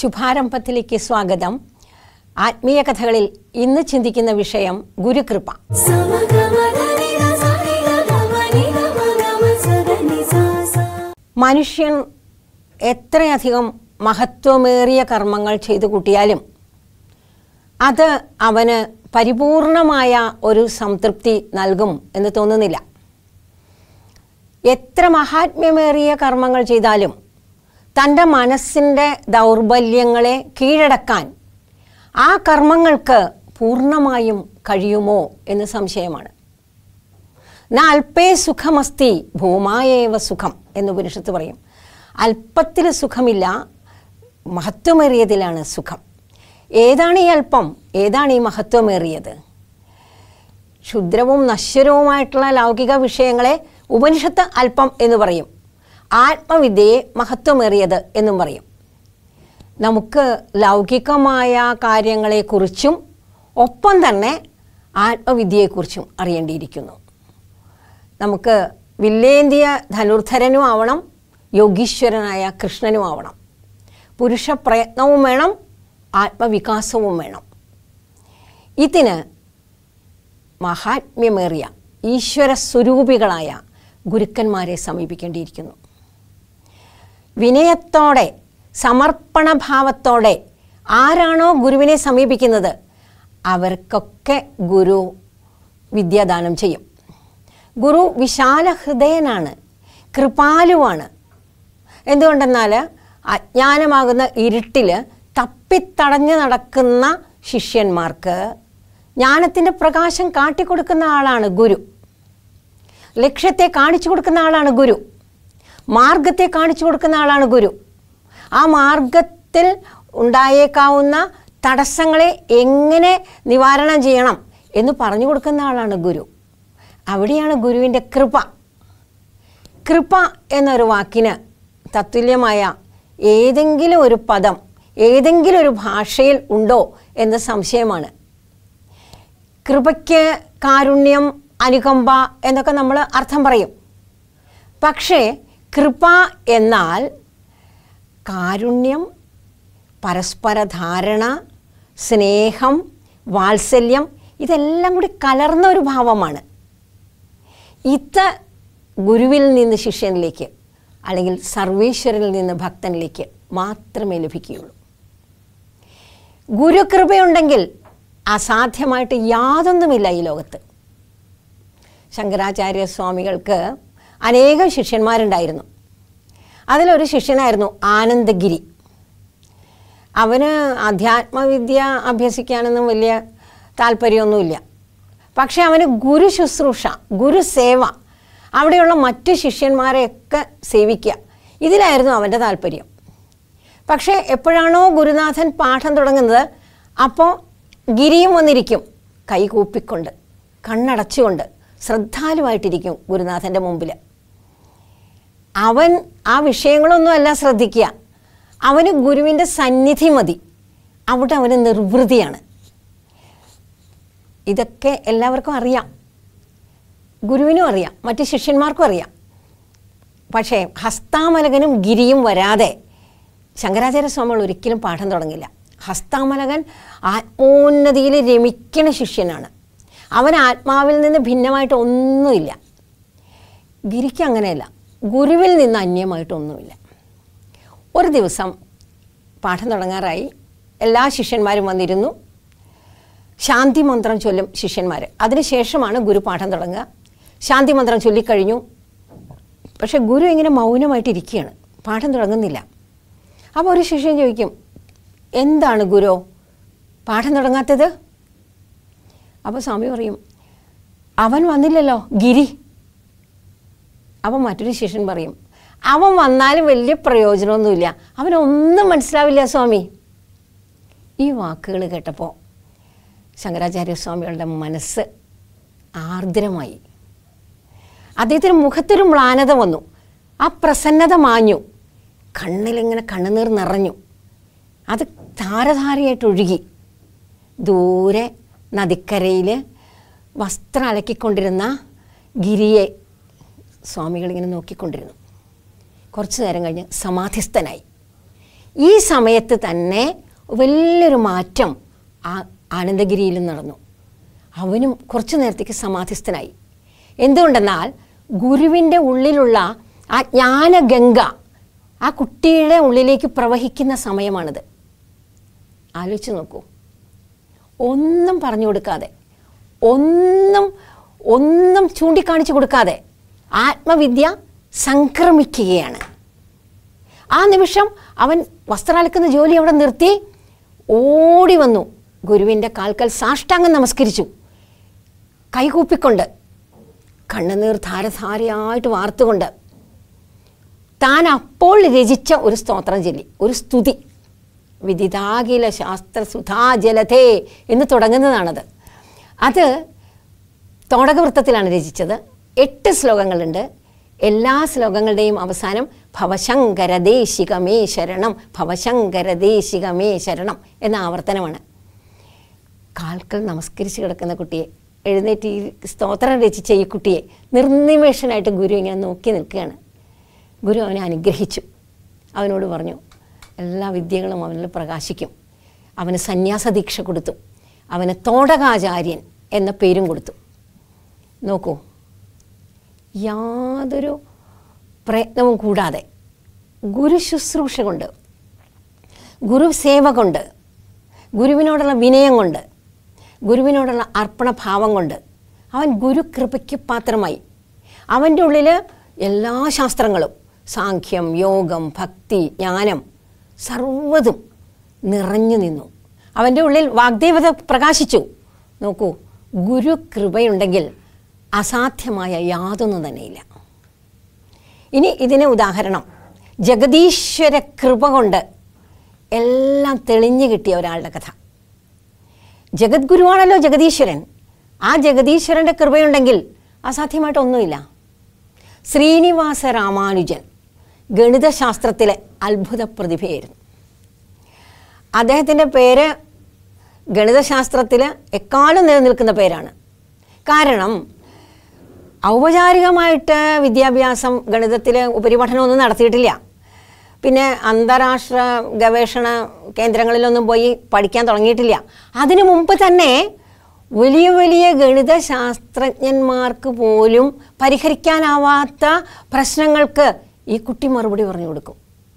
ശുഭാരംഭത്തിലേക്ക് സ്വാഗതം ആത്മീയ കഥകളിൽ ഇന്ന് ചിന്തിക്കുന്ന വിഷയം ഗുരുകൃപ മനുഷ്യൻ എത്രയധികം മഹത്വമേറിയ കർമ്മങ്ങൾ ചെയ്തു കൂട്ടിയാലും അത് അവന് പരിപൂർണമായ ഒരു സംതൃപ്തി നൽകും എന്ന് തോന്നുന്നില്ല എത്ര മഹാത്മ്യമേറിയ കർമ്മങ്ങൾ ചെയ്താലും തൻ്റെ മനസ്സിൻ്റെ ദൗർബല്യങ്ങളെ കീഴടക്കാൻ ആ കർമ്മങ്ങൾക്ക് പൂർണ്ണമായും കഴിയുമോ എന്ന് സംശയമാണ് ന അല്പേ സുഖമസ്തി ഭൂമായേവ സുഖം എന്ന് ഉപനിഷത്ത് പറയും അല്പത്തിൽ സുഖമില്ല മഹത്വമേറിയതിലാണ് സുഖം ഏതാണ് ഈ അല്പം ഏതാണ് ഈ മഹത്വമേറിയത് ക്ഷുദ്രവും നശ്വരവുമായിട്ടുള്ള ലൗകിക വിഷയങ്ങളെ ഉപനിഷത്ത് അല്പം എന്ന് പറയും ആത്മവിദ്യയെ മഹത്വമേറിയത് എന്നും പറയും നമുക്ക് ലൗകികമായ കാര്യങ്ങളെക്കുറിച്ചും ഒപ്പം തന്നെ ആത്മവിദ്യയെക്കുറിച്ചും അറിയേണ്ടിയിരിക്കുന്നു നമുക്ക് വില്ലേന്തിയ ധനുർധരനും ആവണം യോഗീശ്വരനായ കൃഷ്ണനും ആവണം പുരുഷ പ്രയത്നവും വേണം ആത്മവികാസവും വേണം ഇതിന് മഹാത്മ്യമേറിയ ഈശ്വര സ്വരൂപികളായ ഗുരുക്കന്മാരെ സമീപിക്കേണ്ടിയിരിക്കുന്നു വിനയത്തോടെ സമർപ്പണഭാവത്തോടെ ആരാണോ ഗുരുവിനെ സമീപിക്കുന്നത് അവർക്കൊക്കെ ഗുരു വിദ്യാദാനം ചെയ്യും ഗുരു വിശാല ഹൃദയനാണ് കൃപാലുവാണ് എന്തുകൊണ്ടെന്നാൽ അജ്ഞാനമാകുന്ന ഇരുട്ടിൽ തപ്പിത്തടഞ്ഞു നടക്കുന്ന ശിഷ്യന്മാർക്ക് ജ്ഞാനത്തിൻ്റെ പ്രകാശം കാട്ടിക്കൊടുക്കുന്ന ആളാണ് ഗുരു ലക്ഷ്യത്തെ കാണിച്ചു കൊടുക്കുന്ന ആളാണ് ഗുരു മാർഗത്തെ കാണിച്ചു കൊടുക്കുന്ന ആളാണ് ഗുരു ആ മാർഗത്തിൽ ഉണ്ടായേക്കാവുന്ന തടസ്സങ്ങളെ എങ്ങനെ നിവാരണം ചെയ്യണം എന്ന് പറഞ്ഞു കൊടുക്കുന്ന ആളാണ് ഗുരു അവിടെയാണ് ഗുരുവിൻ്റെ കൃപ കൃപ എന്നൊരു വാക്കിന് തത്തുല്യമായ ഏതെങ്കിലും ഒരു പദം ഏതെങ്കിലും ഒരു ഭാഷയിൽ ഉണ്ടോ എന്ന സംശയമാണ് കൃപയ്ക്ക് കാരുണ്യം അനുകമ്പ എന്നൊക്കെ നമ്മൾ അർത്ഥം പറയും പക്ഷേ കൃപ എന്നാൽ കാരുണ്യം പരസ്പര ധാരണ സ്നേഹം വാത്സല്യം ഇതെല്ലാം കൂടി കലർന്ന ഒരു ഭാവമാണ് ഇത് ഗുരുവിൽ നിന്ന് ശിഷ്യനിലേക്ക് അല്ലെങ്കിൽ സർവീശ്വരനിൽ നിന്ന് ഭക്തനിലേക്ക് മാത്രമേ ലഭിക്കുകയുള്ളൂ ഗുരുകൃപയുണ്ടെങ്കിൽ അസാധ്യമായിട്ട് യാതൊന്നുമില്ല ഈ ലോകത്ത് ശങ്കരാചാര്യ സ്വാമികൾക്ക് അനേകം ശിഷ്യന്മാരുണ്ടായിരുന്നു അതിലൊരു ശിഷ്യനായിരുന്നു ആനന്ദഗിരി അവന് അധ്യാത്മവിദ്യ അഭ്യസിക്കാനൊന്നും വലിയ താല്പര്യമൊന്നുമില്ല പക്ഷേ അവന് ഗുരു ശുശ്രൂഷ ഗുരുസേവ അവിടെയുള്ള മറ്റു ശിഷ്യന്മാരെയൊക്കെ സേവിക്കുക ഇതിലായിരുന്നു അവൻ്റെ താല്പര്യം പക്ഷേ എപ്പോഴാണോ ഗുരുനാഥൻ പാഠം തുടങ്ങുന്നത് അപ്പോൾ ഗിരിയും വന്നിരിക്കും കൈ കൂപ്പിക്കൊണ്ട് കണ്ണടച്ചുകൊണ്ട് ശ്രദ്ധാലുവായിട്ടിരിക്കും ഗുരുനാഥൻ്റെ മുമ്പിൽ അവൻ ആ വിഷയങ്ങളൊന്നുമല്ല ശ്രദ്ധിക്കുക അവന് ഗുരുവിൻ്റെ സന്നിധി മതി അവിടെ അവന് നിർവൃതിയാണ് ഇതൊക്കെ എല്ലാവർക്കും അറിയാം ഗുരുവിനും അറിയാം മറ്റ് ശിഷ്യന്മാർക്കും അറിയാം പക്ഷേ ഹസ്താമലകനും ഗിരിയും വരാതെ ശങ്കരാചാര്യ സ്വാമികൾ ഒരിക്കലും പാഠം തുടങ്ങില്ല ഹസ്താമലകൻ ആത്മോന്നതിയിൽ രമിക്കണ ശിഷ്യനാണ് അവൻ ആത്മാവിൽ നിന്ന് ഭിന്നമായിട്ട് ഒന്നുമില്ല ഗിരിക്ക് അങ്ങനെയല്ല ഗുരുവിൽ നിന്ന് അന്യമായിട്ടൊന്നുമില്ല ഒരു ദിവസം പാഠം തുടങ്ങാറായി എല്ലാ ശിഷ്യന്മാരും വന്നിരുന്നു ശാന്തി മന്ത്രം ചൊല്ലും ശിഷ്യന്മാർ അതിനുശേഷമാണ് ഗുരു പാഠം തുടങ്ങുക ശാന്തി മന്ത്രം ചൊല്ലിക്കഴിഞ്ഞു പക്ഷെ ഗുരു ഇങ്ങനെ മൗനമായിട്ടിരിക്കുകയാണ് പാഠം തുടങ്ങുന്നില്ല അപ്പോൾ ഒരു ശിഷ്യൻ ചോദിക്കും എന്താണ് ഗുരു പാഠം തുടങ്ങാത്തത് അപ്പോൾ സ്വാമി പറയും അവൻ വന്നില്ലല്ലോ ഗിരി അപ്പം മറ്റൊരു ശിഷ്യൻ പറയും അവൻ വന്നാലും വലിയ പ്രയോജനമൊന്നുമില്ല അവനൊന്നും മനസ്സിലാവില്ല സ്വാമി ഈ വാക്കുകൾ കേട്ടപ്പോൾ ശങ്കരാചാര്യ സ്വാമികളുടെ മനസ്സ് ആർദ്രമായി അദ്ദേഹത്തിന് മുഖത്തൊരു മ്ലാനത വന്നു ആ പ്രസന്നത മാഞ്ഞു കണ്ണിലിങ്ങനെ കണ്ണുനീർ നിറഞ്ഞു അത് ധാരധാരയായിട്ട് ഒഴുകി ദൂരെ നദിക്കരയിൽ വസ്ത്രം അലക്കിക്കൊണ്ടിരുന്ന ഗിരിയെ സ്വാമികളിങ്ങനെ നോക്കിക്കൊണ്ടിരുന്നു കുറച്ചു നേരം കഴിഞ്ഞ് സമാധിസ്ഥനായി ഈ സമയത്ത് തന്നെ വലിയൊരു മാറ്റം ആ ആനന്ദഗിരിയിൽ നടന്നു അവനും കുറച്ചു നേരത്തേക്ക് സമാധിസ്ഥനായി എന്തുകൊണ്ടെന്നാൽ ഗുരുവിൻ്റെ ഉള്ളിലുള്ള ആ ജ്ഞാനഗംഗ ആ കുട്ടിയുടെ ഉള്ളിലേക്ക് പ്രവഹിക്കുന്ന സമയമാണിത് ആലോചിച്ച് നോക്കൂ ഒന്നും പറഞ്ഞു കൊടുക്കാതെ ഒന്നും ഒന്നും ചൂണ്ടിക്കാണിച്ചു കൊടുക്കാതെ ആത്മവിദ്യ സംക്രമിക്കുകയാണ് ആ നിമിഷം അവൻ വസ്ത്രമലക്കുന്ന ജോലി അവിടെ നിർത്തി ഓടി വന്നു ഗുരുവിൻ്റെ കാൽക്കൽ സാഷ്ടാംഗം നമസ്കരിച്ചു കൈകൂപ്പിക്കൊണ്ട് കണ്ണുനീർ ധാരധാരയായിട്ട് വാർത്തുകൊണ്ട് താൻ അപ്പോൾ രചിച്ച ഒരു സ്തോത്രം ചൊല്ലി ഒരു സ്തുതി വിദിതാകില ശാസ്ത്ര സുധാജലധേ എന്ന് തുടങ്ങുന്നതാണത് അത് തോടകവൃത്തത്തിലാണ് രചിച്ചത് എട്ട് ശ്ലോകങ്ങളുണ്ട് എല്ലാ ശ്ലോകങ്ങളുടെയും അവസാനം ഭവശങ്കരദേശികമേ ശരണം ഭവശങ്കരദേശികമേ ശരണം എന്ന ആവർത്തനമാണ് കാൽക്കൽ നമസ്കരിച്ച് കിടക്കുന്ന കുട്ടിയെ എഴുന്നേറ്റ് ഈ സ്തോത്രം രചിച്ച ഈ കുട്ടിയെ നിർനിമേഷനായിട്ട് ഗുരു ഇങ്ങനെ നോക്കി നിൽക്കുകയാണ് ഗുരു അവനെ അനുഗ്രഹിച്ചു അവനോട് പറഞ്ഞു എല്ലാ വിദ്യകളും അവനിൽ പ്രകാശിക്കും അവന് സന്യാസ ദീക്ഷ കൊടുത്തു അവന് തോടകാചാര്യൻ എന്ന പേരും കൊടുത്തു നോക്കൂ യാതൊരു പ്രയത്നവും കൂടാതെ ഗുരു ശുശ്രൂഷ കൊണ്ട് ഗുരു സേവ കൊണ്ട് ഗുരുവിനോടുള്ള വിനയം കൊണ്ട് ഗുരുവിനോടുള്ള അർപ്പണഭാവം കൊണ്ട് അവൻ ഗുരുകൃപയ്ക്ക് പാത്രമായി അവൻ്റെ ഉള്ളിൽ എല്ലാ ശാസ്ത്രങ്ങളും സാഖ്യം യോഗം ഭക്തി ജ്ഞാനം സർവ്വതും നിറഞ്ഞു നിന്നു അവൻ്റെ ഉള്ളിൽ വാഗ്ദേവത പ്രകാശിച്ചു നോക്കൂ ഗുരു കൃപയുണ്ടെങ്കിൽ അസാധ്യമായ യാതൊന്നും തന്നെയില്ല ഇനി ഇതിന് ഉദാഹരണം ജഗദീശ്വര കൃപ കൊണ്ട് എല്ലാം തെളിഞ്ഞു കിട്ടിയ ഒരാളുടെ കഥ ജഗദ്ഗുരുവാണല്ലോ ജഗദീശ്വരൻ ആ ജഗദീശ്വരൻ്റെ കൃപയുണ്ടെങ്കിൽ അസാധ്യമായിട്ടൊന്നുമില്ല ശ്രീനിവാസ രാമാനുജൻ ഗണിതശാസ്ത്രത്തിലെ അത്ഭുത പ്രതിഭയായിരുന്നു അദ്ദേഹത്തിൻ്റെ പേര് ഗണിതശാസ്ത്രത്തിൽ എക്കാലം നിലനിൽക്കുന്ന പേരാണ് കാരണം ഔപചാരികമായിട്ട് വിദ്യാഭ്യാസം ഗണിതത്തിൽ ഉപരിപഠനമൊന്നും നടത്തിയിട്ടില്ല പിന്നെ അന്താരാഷ്ട്ര ഗവേഷണ കേന്ദ്രങ്ങളിലൊന്നും പോയി പഠിക്കാൻ തുടങ്ങിയിട്ടില്ല അതിനു മുമ്പ് തന്നെ വലിയ വലിയ ഗണിത ശാസ്ത്രജ്ഞന്മാർക്ക് പോലും പരിഹരിക്കാനാവാത്ത പ്രശ്നങ്ങൾക്ക് ഈ കുട്ടി മറുപടി പറഞ്ഞു കൊടുക്കും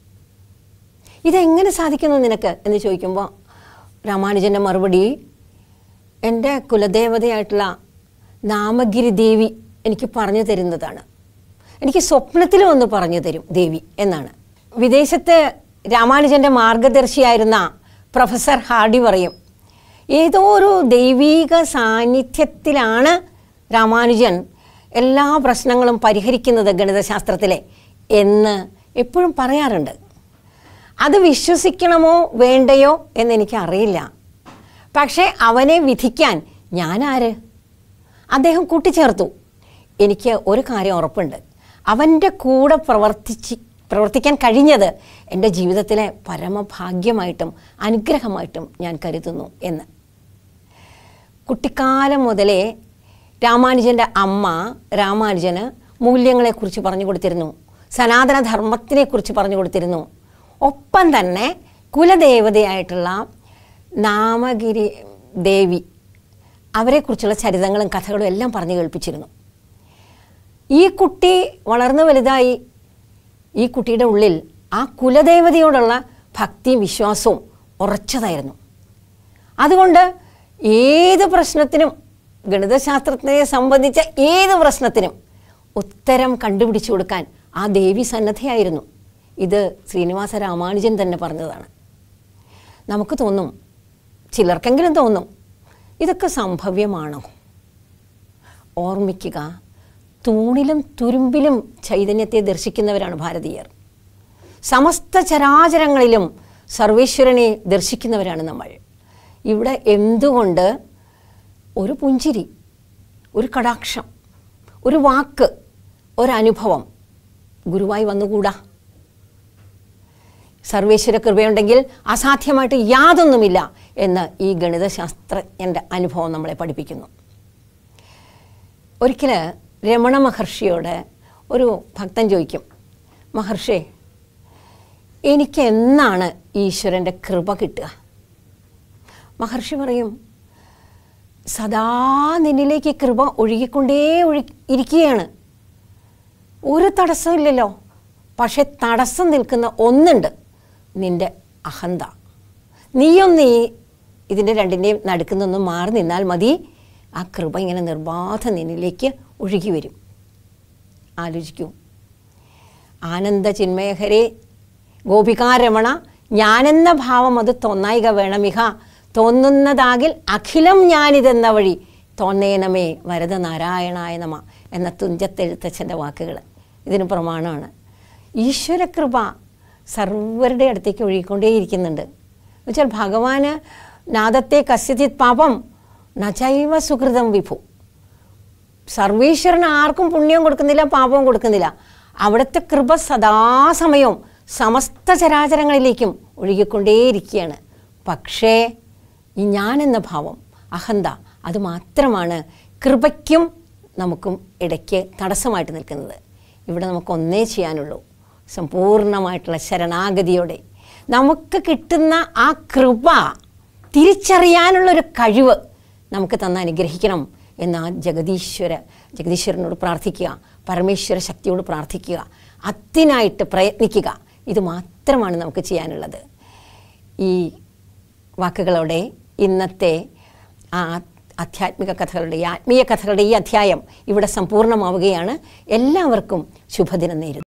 ഇതെങ്ങനെ സാധിക്കുന്നു നിനക്ക് എന്ന് ചോദിക്കുമ്പോൾ രാമാനുജൻ്റെ മറുപടി എൻ്റെ കുലദേവതയായിട്ടുള്ള നാമഗിരി ദേവി എനിക്ക് പറഞ്ഞു തരുന്നതാണ് എനിക്ക് സ്വപ്നത്തിലും ഒന്ന് പറഞ്ഞു തരും ദേവി എന്നാണ് വിദേശത്ത് രാമാനുജൻ്റെ മാർഗദർശിയായിരുന്ന പ്രൊഫസർ ഹാർഡി പറയും ഏതോ ഒരു ദൈവീക സാന്നിധ്യത്തിലാണ് രാമാനുജൻ എല്ലാ പ്രശ്നങ്ങളും പരിഹരിക്കുന്നത് ഗണിതശാസ്ത്രത്തിലെ എന്ന് എപ്പോഴും പറയാറുണ്ട് അത് വിശ്വസിക്കണമോ വേണ്ടയോ എന്നെനിക്ക് അറിയില്ല പക്ഷേ അവനെ വിധിക്കാൻ ഞാനാര് അദ്ദേഹം കൂട്ടിച്ചേർത്തു എനിക്ക് ഒരു കാര്യം ഉറപ്പുണ്ട് അവൻ്റെ കൂടെ പ്രവർത്തിച്ച് പ്രവർത്തിക്കാൻ കഴിഞ്ഞത് എൻ്റെ ജീവിതത്തിലെ പരമഭാഗ്യമായിട്ടും അനുഗ്രഹമായിട്ടും ഞാൻ കരുതുന്നു എന്ന് കുട്ടിക്കാലം മുതലേ രാമാനുജൻ്റെ അമ്മ രാമാനുജന് മൂല്യങ്ങളെക്കുറിച്ച് പറഞ്ഞു കൊടുത്തിരുന്നു സനാതനധർമ്മത്തിനെക്കുറിച്ച് പറഞ്ഞു കൊടുത്തിരുന്നു ഒപ്പം തന്നെ കുലദേവതയായിട്ടുള്ള നാമഗിരി ദേവി അവരെക്കുറിച്ചുള്ള ചരിതങ്ങളും കഥകളും എല്ലാം പറഞ്ഞു കേൾപ്പിച്ചിരുന്നു ഈ കുട്ടി വളർന്നു വലുതായി ഈ കുട്ടിയുടെ ഉള്ളിൽ ആ കുലദേവതയോടുള്ള ഭക്തിയും വിശ്വാസവും ഉറച്ചതായിരുന്നു അതുകൊണ്ട് ഏത് പ്രശ്നത്തിനും ഗണിതശാസ്ത്രത്തെ സംബന്ധിച്ച ഏത് പ്രശ്നത്തിനും ഉത്തരം കണ്ടുപിടിച്ചു കൊടുക്കാൻ ആ ദേവി സന്നദ്ധയായിരുന്നു ഇത് ശ്രീനിവാസ രാമാനുജൻ തന്നെ പറഞ്ഞതാണ് നമുക്ക് തോന്നും ചിലർക്കെങ്കിലും തോന്നും ഇതൊക്കെ സംഭവ്യമാണോ ഓർമ്മിക്കുക തൂണിലും തുരുമ്പിലും ചൈതന്യത്തെ ദർശിക്കുന്നവരാണ് ഭാരതീയർ സമസ്ത ചരാചരങ്ങളിലും സർവേശ്വരനെ ദർശിക്കുന്നവരാണ് നമ്മൾ ഇവിടെ എന്തുകൊണ്ട് ഒരു പുഞ്ചിരി ഒരു കടാക്ഷം ഒരു വാക്ക് ഒരനുഭവം ഗുരുവായി വന്നുകൂടാ സർവേശ്വര കൃപയുണ്ടെങ്കിൽ അസാധ്യമായിട്ട് യാതൊന്നുമില്ല എന്ന് ഈ ഗണിതശാസ്ത്രജ്ഞൻ്റെ അനുഭവം നമ്മളെ പഠിപ്പിക്കുന്നു ഒരിക്കൽ രമണ മഹർഷിയോട് ഒരു ഭക്തൻ ചോദിക്കും മഹർഷി എനിക്ക് എന്നാണ് ഈശ്വരൻ്റെ കൃപ കിട്ടുക മഹർഷി പറയും സദാ നിന്നിലേക്ക് കൃപ ഒഴുകിക്കൊണ്ടേ ഒഴു ഇരിക്കുകയാണ് ഒരു തടസ്സമില്ലല്ലോ പക്ഷെ തടസ്സം നിൽക്കുന്ന ഒന്നുണ്ട് നിന്റെ അഹന്ത നീയൊന്ന് ഈ ഇതിൻ്റെ രണ്ടിൻ്റെയും നടുക്കുന്നൊന്ന് മാറി നിന്നാൽ മതി ആ കൃപ ഇങ്ങനെ നിർബാധ നിന്നിലേക്ക് ഒഴുകി വരും ആലോചിക്കൂ ആനന്ദ ചിന്മയഹരെ ഗോപികാരമണ ഞാനെന്ന ഭാവം അത് തോന്നായിക വേണമിഹ തോന്നുന്നതാകിൽ അഖിലം ഞാനിതെന്ന വഴി തോന്നേനമേ വരദ നാരായണായ നമ എന്ന തുഞ്ചത്തെഴുത്തച്ഛൻ്റെ വാക്കുകൾ ഇതിന് പ്രമാണമാണ് ഈശ്വരകൃപ സർവരുടെ അടുത്തേക്ക് ഒഴുകിക്കൊണ്ടേയിരിക്കുന്നുണ്ട് എന്നുവെച്ചാൽ ഭഗവാന് നാദത്തെ കസ്യചിത് പാപം നചൈവ സുഹൃതം വിഭു സർവീശ്വരന് ആർക്കും പുണ്യവും കൊടുക്കുന്നില്ല പാപവും കൊടുക്കുന്നില്ല അവിടുത്തെ കൃപ സദാസമയവും സമസ്ത ചരാചരങ്ങളിലേക്കും ഒഴുകിക്കൊണ്ടേയിരിക്കുകയാണ് പക്ഷേ ഈ ഞാൻ എന്ന ഭാവം അഹന്ത അത് മാത്രമാണ് കൃപയ്ക്കും നമുക്കും ഇടയ്ക്ക് തടസ്സമായിട്ട് നിൽക്കുന്നത് ഇവിടെ നമുക്ക് ഒന്നേ ചെയ്യാനുള്ളൂ സമ്പൂർണ്ണമായിട്ടുള്ള ശരണാഗതിയോടെ നമുക്ക് കിട്ടുന്ന ആ കൃപ തിരിച്ചറിയാനുള്ളൊരു കഴിവ് നമുക്ക് തന്ന് അനുഗ്രഹിക്കണം എന്ന് ആ ജഗദീശ്വര ജഗദീശ്വരനോട് പ്രാർത്ഥിക്കുക പരമേശ്വര ശക്തിയോട് പ്രാർത്ഥിക്കുക അതിനായിട്ട് പ്രയത്നിക്കുക ഇത് മാത്രമാണ് നമുക്ക് ചെയ്യാനുള്ളത് ഈ വാക്കുകളോടെ ഇന്നത്തെ ആ ആധ്യാത്മിക കഥകളുടെ ഈ ആത്മീയ കഥകളുടെ ഈ അധ്യായം ഇവിടെ സമ്പൂർണ്ണമാവുകയാണ് എല്ലാവർക്കും ശുഭദിനം നേരുന്നു